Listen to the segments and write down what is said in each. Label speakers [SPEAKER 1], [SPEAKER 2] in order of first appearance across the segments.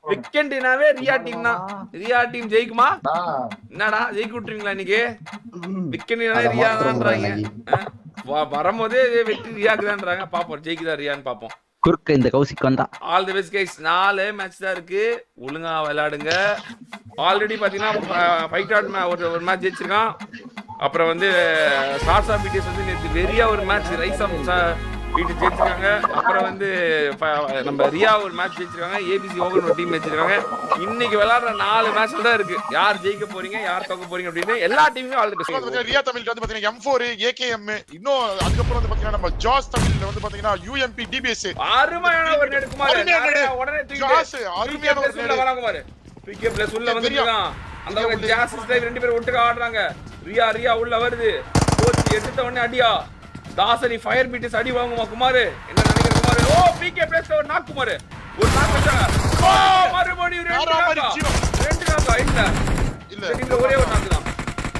[SPEAKER 1] வீக்கெண்ட்னாவே Riya team தான் Riya team ஜெயிக்குமா
[SPEAKER 2] நான்
[SPEAKER 1] என்னடா ஜெயிக்க விட்டுறீங்களா இன்னைக்கு வீக்கெண்ட்னாவே
[SPEAKER 2] அத
[SPEAKER 1] ரியா
[SPEAKER 2] மாத்திரம்
[SPEAKER 1] தான்றாங்க
[SPEAKER 2] போறாங்க.
[SPEAKER 1] ஆ, வ- வரும்போதே வெற்றி ரியாக்கு தான்றாங்க பாப்போம் ஜெயிக்குதா ரியான்னு பாப்போம்
[SPEAKER 3] குறுக்க இந்த கௌசிக் வந்தா
[SPEAKER 1] ஆல் தி பெஸ்ட் கைஸ் நாலு மேட்ச் தான் இருக்கு ஒழுங்கா விளையாடுங்க ஆல்ரெடி பாத்தீங்கன்னா ஃபைட் அவுட் ஒரு ஒரு மேட்ச் ஜெயிச்சிருக்கான் அப்புறம் வந்து சார்சா பிடிஎஸ் வந்து நேற்று வெறியா ஒரு மேட்ச் ரைசம் வீட்டு ஜெயிச்சிருக்காங்க அப்புறம் வந்து ஃப- நம்ம ரியா ஒரு மேட்ச் ஜெயிச்சிருக்காங்க ஏபிசி ஓகன் ஒரு டீம் வச்சிருக்காங்க இன்னைக்கு விளையாடுற நாலு மேட்ச் தான் இருக்கு யார் ஜெயிக்க போறீங்க யார் தோக்க போறீங்க அப்படின்னு எல்லா டீமுமே ஆல் தி
[SPEAKER 4] வந்து
[SPEAKER 1] பெஸ்ட்
[SPEAKER 4] பாத்தீங்கன்னா ரியா தமிழ்க்கு வந்து பாத்தீங்கன்னா எம் ஃபோர் ஏகேஎம் இன்னும் அதுக்கப்புறம் வந்து பாத்தீங்கன்னா நம்ம ஜாஸ் தமிழ்ல வந்து பாத்தீங்கன்னா யூஎம்பி டிபிஎஸ்
[SPEAKER 1] அருமையான ஒரு நெடுக்குமார்
[SPEAKER 4] அருமையான நெடு.
[SPEAKER 1] உடனே
[SPEAKER 4] ஜாஸ்,
[SPEAKER 1] தூக்கிட்டு
[SPEAKER 4] அருமையான ஒரு
[SPEAKER 1] பிகே உள்ள வராங்க பாரு பிகே பிளஸ் உள்ள
[SPEAKER 4] தெரியும்.
[SPEAKER 1] வந்துருக்கான் அந்த பக்கம் ஜாஸ் ஸ்டைல் ரெண்டு பேரும் ஒட்டுக்கா ஆடுறாங்க ரியா ரியா உள்ள வருது கோச் எடுத்த உடனே அடியா தாசரி ஃபயர் பீட்டஸ் அடி வாங்குமா குமார் என்ன நினைக்கிற குமார் ஓ பிகே பிளஸ் ஒரு நாக் குமார் ஒரு நாக் வச்சாங்க ஓ மறுபடியும் ரெண்டு
[SPEAKER 4] யாரா மாதிரி
[SPEAKER 1] நாக்கா
[SPEAKER 4] ஜீவா?
[SPEAKER 1] ரெண்டு நாக்கா இல்ல
[SPEAKER 4] இல்ல
[SPEAKER 1] இந்த டீம்ல ஒரே ஒரு நாக்கு தான்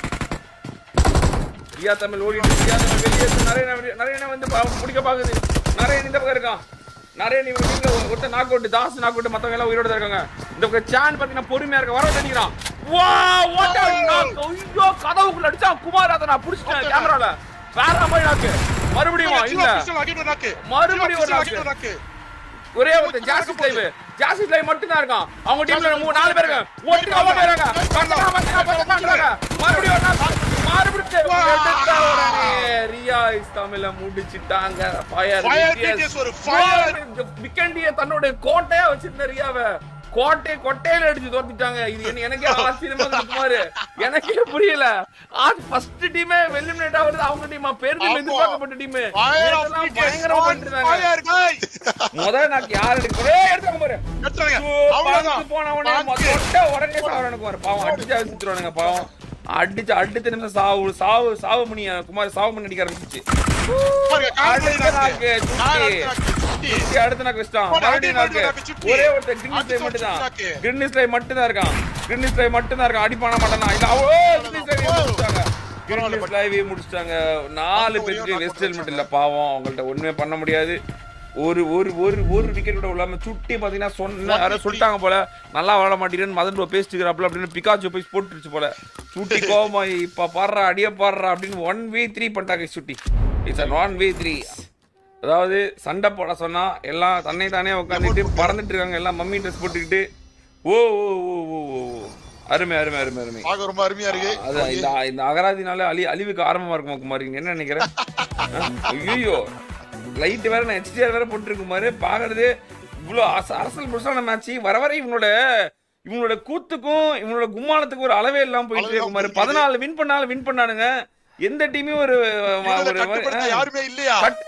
[SPEAKER 1] ரியா தமிழ் ஓடிட்டு ரியா தமிழ் வெளியே இருந்து நிறைய நிறைய வந்து பா- முடிக்க பாக்குது நிறைய இந்த பக்கம் இருக்கான் நிறைய நீ டீம்ல ஒருத்தர் knock out Das knock out மத்தவங்க எல்லாம் உயிரோட தான் இருக்காங்க இந்த பக்கம் சான் பாத்தீங்கன்னா பொறுமையா இருக்க வர நினைக்கிறான் வா வாட் ஆர் நாக் ஐயோ கதவுக்குள்ள அடிச்சா குமார் அதை நான் புடிச்சிட்டேன் கேமரால வேற மாதிரி நாக்கு மறுபடியும் இல்ல மறுபடியும் ஒரு நாக்கு. ஒரே ஒருத்தன் ஜாசிஸ் லைவ் ஜாசிஸ் லைவ் மட்டும் தான் இருக்கான் அவங்க டீம்ல மூணு நாலு பேர் இருக்காங்க ஒட்டுக்கா ஓடுறாங்க பத்தனா பத்தனா பத்தனாங்கறாங்க மறுபடியும் ஒரு நாள் மறுபடியும் எடுத்த உடனே ரியா இஸ் தமிழ முடிச்சிட்டாங்க ஃபயர்
[SPEAKER 4] Fire BTS ஒரு fire.
[SPEAKER 1] விக்கெண்டிய தன்னோட கோட்டையா வச்சிருந்த ரியாவை கோட்டை கொட்டையில அடிச்சு தோத்திட்டாங்க இது என்ன- எனக்கே ஆச்சரியமா இருக்கு குமார் எனக்கே புரியல ஆ ஃபர்ஸ்ட் டீமே வெல்லிமினேட் ஆகுறது அவங்க டீமா பேருந்து
[SPEAKER 4] ஆமா.
[SPEAKER 1] எதிர்பார்க்கப்பட்ட டீம் பயங்கரமா பண்ணிருந்தாங்க முதல்ல நான் யார் எடுக்கிறே எடுத்தாங்க பாரு பறந்து போன உடனே மொத்த உடனே சாவரனுக்கு பாரு பாவம் அடிச்சு அடிச்சுட்டுருவானுங்க பாவம் அடிச்சு அடுத்த நிமிஷம் சாவு சாவு சாவு மணி குமார் சாவு மணி அடிக்க ஆரம்பிச்சிச்சு அடுத்த நாக்கு சுத்தி சுத்தி அடுத்த நாக்கு வச்சிட்டான் மறுபடியும் நாக்கு ஒரே ஒருத்தர் கிரினிஸ் லைவ் மட்டும் தான் கிரினிஸ் லைவ் மட்டும் தான் இருக்கான் கிரினிஸ் லைவ் மட்டும் தான் இருக்கான் அடிப்பானா மாட்டானா இல்ல அவோ கிரினிஸ் லைவ் முடிச்சிட்டாங்க கிரினிஸ் லைவ் முடிச்சிட்டாங்க நாலு பேருக்கு வெஸ்ட் ஹெல்மெட் இல்ல பாவம் அவங்கள்ட்ட ஒண்ணுமே பண்ண முடியாது ஒரு ஒரு ஒரு ஒரு விக்கெட் கூட இல்லாம சுட்டி பாத்தீங்கன்னா சொன்ன யாரோ சொல்லிட்டாங்க போல நல்லா விளாட மாட்டேங்கிறேன்னு மதன் ப்ரோ பேசிட்டுக்கிறாப்ல அப்படின்னு பிகாச்சு போய் போட்டுருச்சு போல சுட்டி கோவமாயி இப்ப பாடுறா அடிய பாடுறா அப்படின்னு ஒன் வே த்ரீ பண்ணிட்டாங்க சுட்டி it's an one way three அதாவது சண்டை போட சொன்னா எல்லாம் தன்னை தானே உட்காந்துட்டு பறந்துட்டு இருக்காங்க எல்லாம் மம்மி ட்ரெஸ் போட்டுக்கிட்டு ஓ ஓ ஓ ஓ ஓ ஓ. அருமை அருமை அருமை அருமை
[SPEAKER 4] பார்க்க ரொம்ப அருமையா இருக்கு
[SPEAKER 1] அது இந்த இந்த அகராதினால அழி அழிவுக்கு ஆரம்பமா இருக்குமா குமார் நீங்க என்ன நினைக்கிற ஐயோ லைட் வேற நான் ஹெச்டிஆர் வேற போட்டுருக்கு குமார் பாக்குறது இவ்வளோ அச- அரசல் புருஷான மேட்ச் வர வர இவனோட இவனோட கூத்துக்கும் இவனோட கும்மானத்துக்கும் ஒரு அளவே இல்லாம போயிட்டு இருக்கு குமார் பதினாலு வின் பண்ணாலும் வின் பண்ணானுங்க எந்த டீமே ஒரு ஒரு
[SPEAKER 4] கட்டுப்படுத்த யாருமே இல்லையா
[SPEAKER 1] கட்-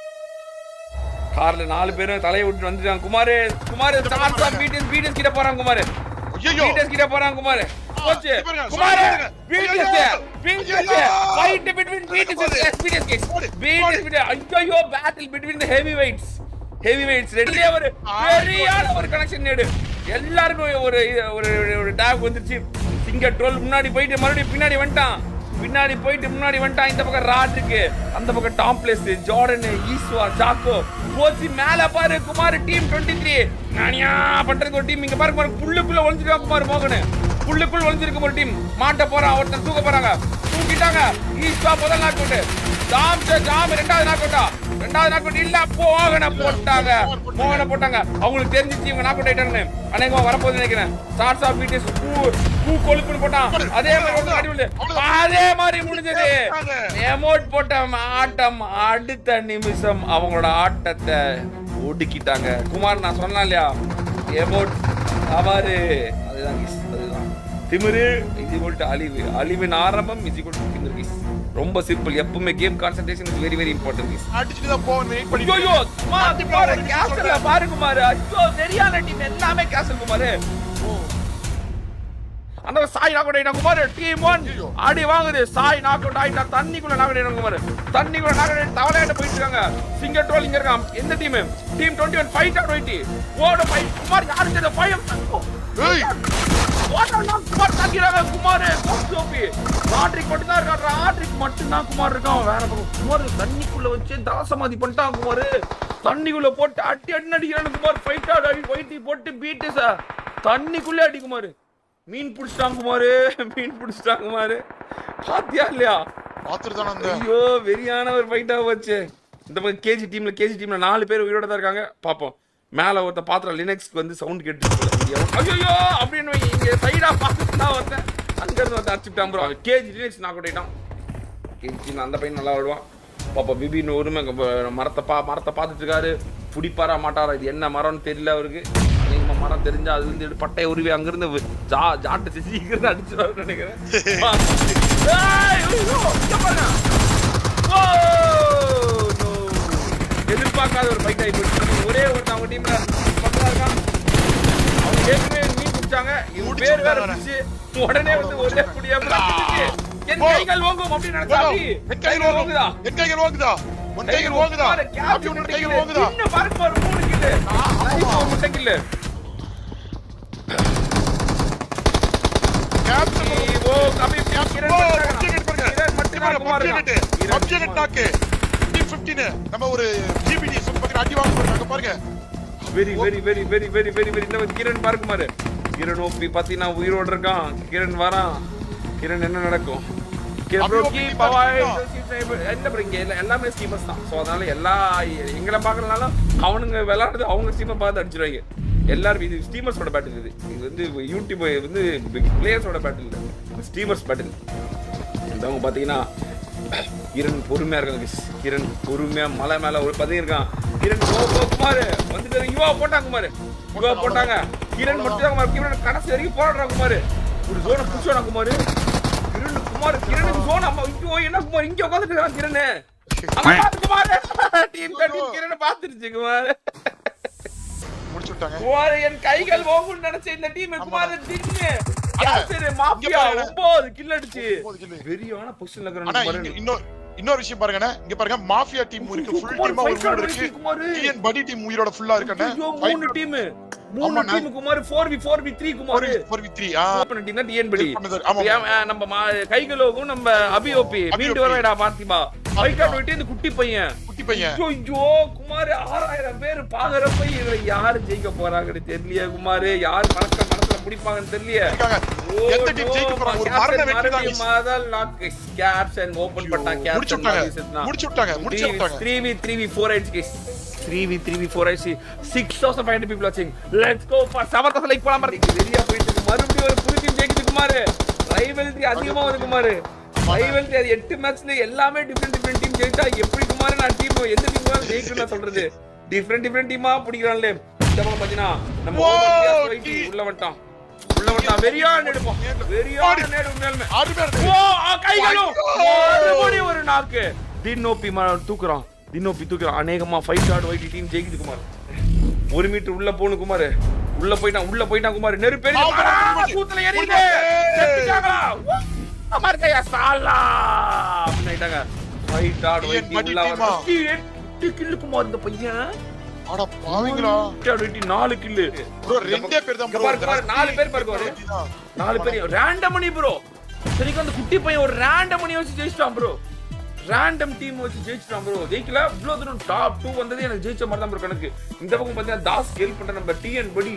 [SPEAKER 1] கார்ல நாலு பேரும் தலையை விட்டு வந்துட்டாங்க குமார் குமார் சார்ஸா பீட்டஸ் பீட்டஸ் கிட்ட போறாங்க குமார்
[SPEAKER 4] ஐயோ
[SPEAKER 1] பீட்டஸ் கிட்ட போறாங்க குமார் போச்சு
[SPEAKER 4] இங்க பாருங்க,
[SPEAKER 1] குமார்
[SPEAKER 4] சொல்லுங்க.
[SPEAKER 1] பீட்டஸ்
[SPEAKER 4] ஐயோ!
[SPEAKER 1] பீட்டஸ்
[SPEAKER 4] ஐயோ!
[SPEAKER 1] ஃபைட் பிட்வீன் பீட்டஸ் அண்ட் பீட்டஸ் கேஸ்
[SPEAKER 4] போடு,
[SPEAKER 1] பீட்டஸ் ஐயோ battle between the heavyweights heavyweights ரெண்டுலயே ஒரு பெரியான ஒரு கனெக்ஷன் நேடு எல்லாருக்கும் ஒரு ஒரு ஒரு டேக் வந்துருச்சு சிங்கர் ட்ரோல் முன்னாடி போயிட்டு மறுபடியும் பின்னாடி வந்துட்டான் பின்னாடி போயிட்டு முன்னாடி வந்துட்டான் இந்த பக்கம் ராட் இருக்கு அந்த பக்கம் டாம் பிளேஸ் ஜார்டன் ஈஸ்வா சாக்கோ போச்சு மேல பாரு குமார் டீம் 23 த்ரீ நானியா பண்றதுக்கு ஒரு டீம் இங்க பாரு குமார் புல்லுக்குள்ள ஒளிஞ்சிருக்கான் குமார் மோகன் புல்லுக்குள்ள ஒளிஞ்சிருக்கு ஒரு டீம் மாட்ட போறான் ஒருத்தன் தூக்க போறாங்க தூக்கிட்டாங்க ஈஸ்வா முதல் நாக் அவுட் ஜாம் ஜாம் ரெண்டாவது நாக் அவுட்டா ரெண்டாவது நாக் அவுட் இல்ல மோகனை போட்டாங்க மோகனை போட்டாங்க அவங்களுக்கு தெரிஞ்சிச்சு இவங்க நாக் அவுட் ஆயிட்டாங்கன்னு அநேகமா வரப்போகுது நினைக்கிறேன் ஸ்டார்ஸ் ஆஃப் பீட்டஸ் பூ பூ கொழுப்புன்னு போட்டான் அதே மாதிரி ஒரு அடி விழுது. அதே மாதிரி முடிஞ்சது எமோட் போட்ட ஆட்டம் அடுத்த நிமிஷம் அவங்களோட ஆட்டத்தை ஒடுக்கிட்டாங்க குமார் நான் சொன்னேன் இல்லையா எமோட் தவறு அதுதான் guys, அதுதான் திமிரு இது ஈக்குவல் அழிவு அழிவின் ஆரம்பம் இது ஈக்குவல் திமிரு guys. ரொம்ப சிம்பிள் எப்பவுமே game concentration is very very important guys.
[SPEAKER 4] அடிச்சுட்டு தான் போவேன் வெயிட் பண்ணி
[SPEAKER 1] ஐயோ குமார் குமார் கேசல்ல பாரு குமார் ஐயோ சரியான டீம் எல்லாமே கேசல் குமார் அந்த சாய் நாக் அவுட் ஆயிட்டான் குமார் டீம் ஒன் அடி வாங்குது சாய் நாக் அவுட் ஆயிட்டா தண்ணிக்குள்ள நாக் அவுட் ஆயிட்டான் குமார் தண்ணிக்குள்ள நாக் அவுட் தவளையாட்ட போயிட்டு இருக்காங்க சிங்கர் டோல் இங்க இருக்கான் எந்த team team twenty one fight out போயிட்டு ஓட ஃபைட் குமார் யாருக்கு தெரியும் ஃபைவ்
[SPEAKER 4] ஏய்
[SPEAKER 1] ஓடலாம் குமார் தாக்கிறாங்க குமார் கோப்பி ராட்ரிக் மட்டும் தான் இருக்கான் ராட்ரிக் மட்டும் தான் குமார் இருக்கான் வேற பக்கம் குமார் தண்ணிக்குள்ள வச்சு தாசமாதி பண்ணிட்டான் குமார் தண்ணிக்குள்ள போட்டு அட்டி அடி அடிக்கிறான் குமார் ஃபைட் ஆட் அடி ஒயிட்டி போட்டு பீட்டு சார் தண்ணிக்குள்ளே அடி குமாரு மீன் பிடிச்சிட்டாங்க குமாரு மீன் பிடிச்சிட்டாங்க குமாரு பாத்தியா இல்லையா
[SPEAKER 4] பாத்துட்டு தானே அந்த
[SPEAKER 1] ஐயோ வெறியான ஒரு ஃபைட்டா போச்சு இந்த பக்கம் கேஜி டீம்ல கேஜி டீம்ல நாலு பேர் உயிரோட தான் இருக்காங்க பாப்போம் மேல ஒருத்த பாத்திரம் லினக்ஸ்க்கு வந்து சவுண்ட் கேட்டு ஐயோ அப்படின்னு வை, இங்க சைடா பார்த்துட்டு தான் ஒருத்தன் அங்க இருந்து வந்து அடிச்சுட்டான் ப்ரோ கேஜி லினக்ஸ் நான் கொட்டிட்டான் கேஜி டீம் அந்த பையன் நல்லா விடுவான் பாப்பா பிபின்னு ஒருமை க- மரத்தை பா மரத்தை பார்த்துட்டு இருக்காரு பிடிப்பாரா மாட்டாரா இது என்ன மரம்னு தெரியல அவருக்கு அதிகமா மரம் தெரிஞ்சா அது வந்து பட்டைய உருவி அங்கிருந்து வி- ஜா ஜாட்டு செஞ்சு இங்கிருந்து அடிச்சிருவாருன்னு நினைக்கிறேன் ஏய், ஐயோ, இங்க பாருங்க. ஓ, no. எதிர்பார்க்காத ஒரு ஃபைட் ஆகி போச்சு ஒரே ஒருத்தன் அவங்க டீம்ல பக்கத்துல இருக்கான் அவங்க ஏற்கனவே மீன் பிடிச்சாங்க இவங்க பேர் வேற பிடிச்சு உடனே வந்து ஒரே புடியா என் கைகள் ஓங்கும் அப்படின்னு நினைச்சா அப்படி.
[SPEAKER 4] என் கைகள் ஓங்குதா என் கைகள் ஓங்குதா உன் கைகள் ஓங்குதா
[SPEAKER 1] பாரு, கேப்டன்
[SPEAKER 4] அப்படி உன்
[SPEAKER 1] முட்டை
[SPEAKER 4] கைகள்
[SPEAKER 1] கில்லு.
[SPEAKER 4] ஓங்குதா
[SPEAKER 1] இன்னும் பாருங்க பாரு, மூணு கில்லு. லைஃப் ஒரு முட்டை கில்லு.
[SPEAKER 4] கேப்டன்
[SPEAKER 1] ஓ, கபி, கிரண்
[SPEAKER 4] ஓ,
[SPEAKER 1] மட்டும்தான்.
[SPEAKER 4] object பாருங்க.
[SPEAKER 1] கிரண் மட்டும்தான்
[SPEAKER 4] பாருங்க,
[SPEAKER 1] குமார்
[SPEAKER 4] object
[SPEAKER 1] இருக்கான். கிரண்
[SPEAKER 4] object
[SPEAKER 1] குமார்.
[SPEAKER 4] knock. 15, 15. நம்ம ஒரு GBD சும்மா பாருங்க, அடி வாங்க பாருங்க, அங்க பாருங்க
[SPEAKER 1] very very very very very very very இந்த மாதிரி கிரண் பாருங்க பாரு கிரண் ஓபி பாத்தீங்கன்னா உயிரோட இருக்கான் கிரண் வரான் கிரண் என்ன நடக்கும் கிரண்
[SPEAKER 4] அப்படி
[SPEAKER 1] bro,
[SPEAKER 4] OP
[SPEAKER 1] keep
[SPEAKER 4] பாத்தீங்கன்னா?
[SPEAKER 1] away. இல்ல bro, இங்க எல்லா- எல்லாமே ஸ்டீமர்ஸ் தான் ஸோ அதனால எல்லா எங்களை பார்க்கறதுனாலும் அவனுங்க விளையாடுறது அவங்க ஸ்டீமர் பார்த்து அடிச்சிருவாங்க எல்லாரும் இது ஸ்டீமர்ஸோட பேட்டில் இது இது வந்து யூடியூப் வந்து பிளேயர்ஸோட பேட்டில் இல்லை ஸ்டீமர்ஸ் பேட்டில் இந்தவங்க பார்த்தீங்கன்னா கிரண் பொறுமையா இருக்காங்க guys. கிரண் பொறுமையா மலை மேல ஒரு பதவி இருக்கான் கிரண் போ போ குமார் வந்துட்டு யுவா போட்டாங்க குமார் யுவா போட்டாங்க கிரண் மட்டும் தான் குமார் கிரண் கடைசி வரைக்கும் போராடுறான் குமார் ஒரு ஜோனை புடிச்சானா குமார் கிரண் குமார் கிரணுக்கு ஜோன் அம்மா ஐயோ என்ன குமார் இங்க உட்காந்துட்டு இருக்கான் கிரண் அங்க பாத்து குமார் டீம் டீம் கிரண் பாத்துருச்சு குமார்
[SPEAKER 4] முடிச்சு விட்டாங்க
[SPEAKER 1] குமார் என் கைகள் ஓகும்னு நினைச்ச இந்த டீம் குமார் தின்னு
[SPEAKER 4] அண்ணா,
[SPEAKER 1] கேப்டன் மாஃபியா
[SPEAKER 4] பாருங்க.
[SPEAKER 1] ஒன்பது கில் அடிச்சு
[SPEAKER 4] ஒன்பது kill.
[SPEAKER 1] வெறியான பொசிஷன்ல
[SPEAKER 4] ஆனா
[SPEAKER 1] இருக்கிறான்
[SPEAKER 4] இங்க இன்னொரு இன்னொரு விஷயம் பாருங்கண்ணே இங்க பாருங்க மாஃபியா டீம் இருக்கு ஃபுல்
[SPEAKER 1] குமார்
[SPEAKER 4] டீமா ஒரு
[SPEAKER 1] fight
[SPEAKER 4] உயிரோட
[SPEAKER 1] ஆடுறது
[SPEAKER 4] இருக்கு
[SPEAKER 1] குமார்.
[SPEAKER 4] டிஎன் படி டீம் உயிரோட ஃபுல்லா இருக்கண்ணே
[SPEAKER 1] ஐயோ, மூணு டீம் மூணு
[SPEAKER 4] ஆமாண்ணே.
[SPEAKER 1] Team Kumar 4v 4v 3 Kumar
[SPEAKER 4] 4v3 ஆ
[SPEAKER 1] ஓபன் டீம் தான் டிஎன்படி
[SPEAKER 4] Help பண்ணது, ஆமா.
[SPEAKER 1] நம்ம மா- கைகளோகும் நம்ம அபிஓபி
[SPEAKER 4] அபி
[SPEAKER 1] மீண்டு
[SPEAKER 4] OP.
[SPEAKER 1] வரவேடா பார்த்திபா ஃபைட் விட்டு இந்த குட்டி பையன்
[SPEAKER 4] குட்டி பையன்
[SPEAKER 1] ஐயோ குமார் ஆறாயிரம் பேர் பாக்குறப்ப இதுல யாரு ஜெயிக்க போறாங்கன்னு தெரியலையே குமார் யார் மனச மனசுல பிடிப்பாங்கன்னு தெரியலையே
[SPEAKER 4] இருக்காங்க
[SPEAKER 1] ஓ,
[SPEAKER 4] எந்த டீம்
[SPEAKER 1] no,
[SPEAKER 4] ஜெயிக்க போறாங்க ஒரு
[SPEAKER 1] captain
[SPEAKER 4] மரண வெற்றி தான்
[SPEAKER 1] மறுபடியும் முதல் knock. Captain open பண்ணான்,
[SPEAKER 4] முடிச்சு
[SPEAKER 1] captain
[SPEAKER 4] விட்டாங்க
[SPEAKER 1] மாதிரி செத்துனான்.
[SPEAKER 4] முடிச்சு விட்டாங்க முடிச்சு விட்டாங்க
[SPEAKER 1] 3v 3v 4 ஹெச் கேஸ் 3v 3v 4 ஹெச் 6500 people watching let's go for 7000 like போலாம் பாருங்க வெளிய போயிட்டு இருக்கு. மறுபடியும் ஒரு புது டீம் ஜெயிக்குது குமார் ரைவல்ரி அதிகமா வருது குமார் ரைவல்ரி அது எட்டு மேட்ச்ல எல்லாமே டிஃபரெண்ட் டிஃபரெண்ட் டீம் ஜெயிச்சா எப்படி குமார் நான் டீம் எந்த டீம் ஜெயிக்கணும் நான் சொல்றது டிஃபரெண்ட் டிஃபரெண்ட் டீமா பிடிக்கிறான்ல இந்த பக்கம் பாத்தீங்கன்னா நம்ம
[SPEAKER 4] Wow,
[SPEAKER 1] overseas போயிட்டு
[SPEAKER 4] டீ.
[SPEAKER 1] உள்ள வந்துட்டான் உள்ள வந்துட்டான் வெறியான எடுப்போம் வெறியான நேடு உண்மையாலுமே
[SPEAKER 4] ஆறு பேர்
[SPEAKER 1] ஓ ஆ, கைகளும்
[SPEAKER 4] ஐயோ!
[SPEAKER 1] மறுபடியும் ஒரு நாக்கு தின்னோப்பி ம- தூக்குறான் தின்னோப்பி தூக்குறான் அநேகமா ஃபைட் ஆட் ஒயிட் டீம் ஜெயிக்குது குமார் ஒரு மீட்டர் உள்ள போணும் குமார் உள்ள போயிட்டான் உள்ள போயிட்டான் குமார் நெருப்பேறி
[SPEAKER 4] ஆ, முடிஞ்சு.
[SPEAKER 1] கூத்துல ஏறிடு
[SPEAKER 4] முடிஞ்சு.
[SPEAKER 1] செத்துட்டாங்களா குமார் கையா சாலா அப்படின்னாயிட்டாங்க ஃபைட் ஆட்
[SPEAKER 4] ஏன்
[SPEAKER 1] ஒயிட்
[SPEAKER 4] படி
[SPEAKER 1] உள்ள
[SPEAKER 4] டீமா?
[SPEAKER 1] வந்து எட்டு கில்லு குமார் இந்த பையன்
[SPEAKER 4] அட பாவிங்களா
[SPEAKER 1] Fight out ஒயிட் நாலு கில்லு
[SPEAKER 4] ப்ரோ ரெண்டே பேர் தான்
[SPEAKER 1] இங்க
[SPEAKER 4] ப்ரோ
[SPEAKER 1] பாரு, பாரு, நாலு பேர் பாரு, பாரு. நாலு பேர் ரேண்டம் மணி ப்ரோ சரிக்கு அந்த குட்டி பையன் ஒரு ரேண்டம் மணி வச்சு ஜெயிச்சிட்டான் ப்ரோ ரேண்டம் டீம் வச்சு ஜெயிச்சிட்டான் ப்ரோ ஜெயிக்கல இவ்வளவு தூரம் டாப் டூ வந்தது எனக்கு ஜெயிச்ச மாதிரி தான் ப்ரோ கணக்கு இந்த பக்கம் பார்த்தீங்கன்னா தாஸ் ஹெல்ப் பண்ற நம்ம டிஎன் படி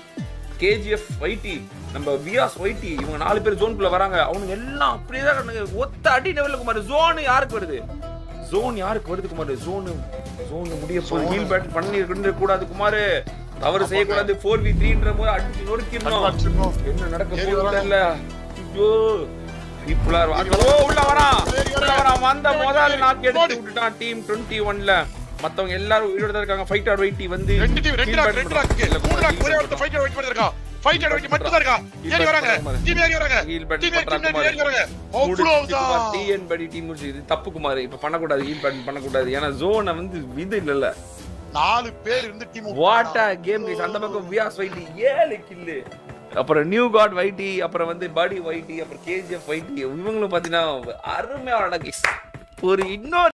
[SPEAKER 1] கேஜிஎஃப் ஒய்டி நம்ம வியாஸ் ஒய்டி இவங்க நாலு பேர் ஜோனுக்குள்ள வராங்க அவனுங்க எல்லாம் அப்படியே தான் கிடக்குங்க. ஒத்த அடி லெவல்ல குமார் ஜோன் யாருக்கு வருது ஜோன் யாருக்கு வருது குமார் ஜோன் ஜோன் முடிய போகுது ஹீல் பேட் பண்ணி இருக்க கூடாது குமார் தவறு செய்யக்கூடாது ஃபோர் வி த்ரீன்ற போது அடிச்சு நொறுக்கிடணும் என்ன நடக்க
[SPEAKER 4] ஏறி
[SPEAKER 1] போகுது
[SPEAKER 4] வராங்க.
[SPEAKER 1] தெரியல ஐயோ பீப்புளா ஓ உள்ள வரான் உள்ள வரான் வந்த முதல் நாக்கு எடுத்து விட்டுட்டான் டீம் 21ல மத்தவங்க எல்லாரும் உயிரோட தான் இருக்காங்க ஃபைட் ஆர் ஒயிட்டி வந்து
[SPEAKER 4] ரெண்டு டீம் ரெண்டு
[SPEAKER 1] kill
[SPEAKER 4] லாக்
[SPEAKER 1] back
[SPEAKER 4] ரெண்டு லாக்
[SPEAKER 1] இல்ல,
[SPEAKER 4] மூணு லாக்
[SPEAKER 1] heal
[SPEAKER 4] ஒரே
[SPEAKER 1] back
[SPEAKER 4] ஒருத்தர் ஃபைட்டர் வெயிட் பண்ணிருக்கா ஃபைட்டர் வெயிட் மட்டும் தான் இருக்கா
[SPEAKER 1] Heal
[SPEAKER 4] ஏறி
[SPEAKER 1] back
[SPEAKER 4] வராங்க
[SPEAKER 1] பண்றாங்க.
[SPEAKER 4] டீம் ஏறி வராங்க
[SPEAKER 1] Heal back
[SPEAKER 4] டீம்
[SPEAKER 1] பண்றாங்க
[SPEAKER 4] டீம் ஏறி வராங்க
[SPEAKER 1] முடிச்சு குமார்,
[SPEAKER 4] அவ்வளவுதான்
[SPEAKER 1] TN படி டீம் முடிச்சு இது தப்பு குமார் இப்ப பண்ணக்கூடாது ஹீல் பேட் பண்ணக்கூடாது ஏன்னா ஜோனை வந்து இது இல்லல்ல
[SPEAKER 4] நாலு பேர் இருந்து team
[SPEAKER 1] what a game guys அந்த பக்கம் வியாஸ் வைட்டி ஏழு கில்லு அப்புறம் நியூ காட் வைட்டி அப்புறம் வந்து படி வைட்டி அப்புறம் கேஜிஎஃப் வைட்டி இவங்களும் பாத்தீங்கன்னா அருமையான கைஸ் ஒரு இன்னொரு